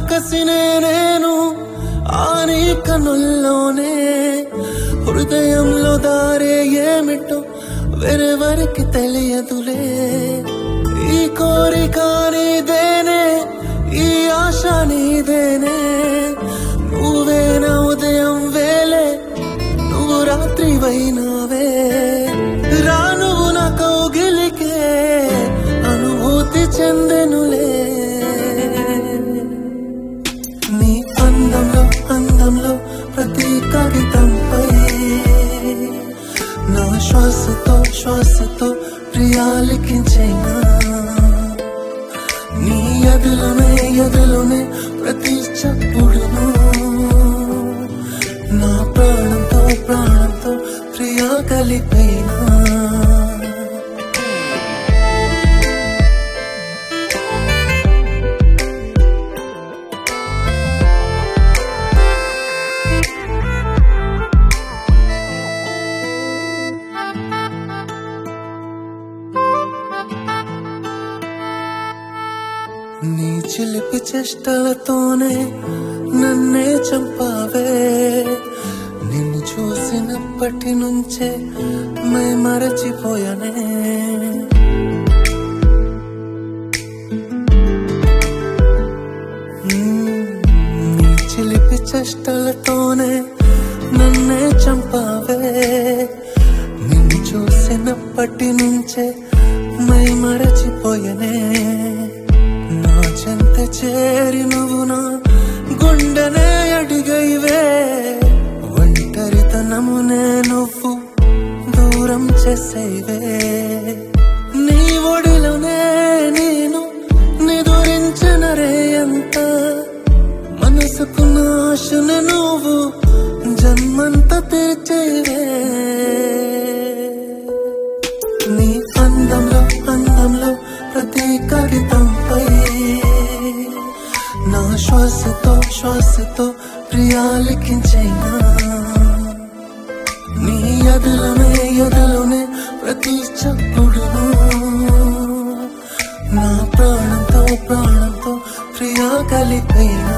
కసినే నేను ఆ నీ కనుల్లోనే హృదయంలో దారే ఏమిటో వెరెవరికి తెలియదులే ఈ కోరిక నీదేనే ఈ ఆశ నీదేనే నువ్వేనా ఉదయం వేలే నువ్వు రాత్రి వైనావే రానువు నా కౌగిలికే అనుభూతి చెందెనులే నీ అందంలో అందంలో ప్రతి కాగితంపై నా శ్వాసతో శ్వాసతో ప్రియాలికించైనా నీ ఎదులునే ఎదులునే ప్రతి చప్పుడును నా ప్రాణంతో ప్రాణంతో ప్రియా కలిపైనా నీ చిలిపి చేష్టలతోనే నన్నే చంపావే నిన్ను చూసినప్పటి నుంచే మై మరచిపోయానే మ్మ్, నీ చిలిపి చేష్టలతోనే నన్నే చంపావే నిన్ను చూసినప్పటి నుంచే మై మరచిపోయనే నా చెంత చేరి నువ్వు నా గుండెనే అడిగైవే ఒంటరితనమునే నువ్వు దూరం చేసేవే నీ ఒడిలోనే నేను నిదురించిన రే అంత మనసుకు నాశను నువ్వు జన్మంత తీర్చేవే నీ అందంలో అందంలో ప్రతి కాగితంపై నా శ్వాసతో శ్వాసతో ప్రియాలికించైనా నీ ఎదులనే ఎదులనే ప్రతి చప్పుడును నా ప్రాణంతో ప్రాణంతో ప్రియా కలిపైనా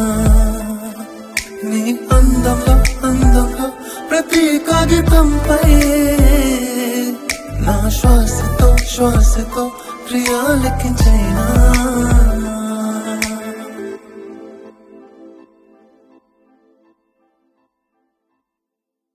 నీ అందంలో అందంలో ప్రతి కాగితంపై నా శ్వాసతో శ్వాసతో ప్రియాలకించైనా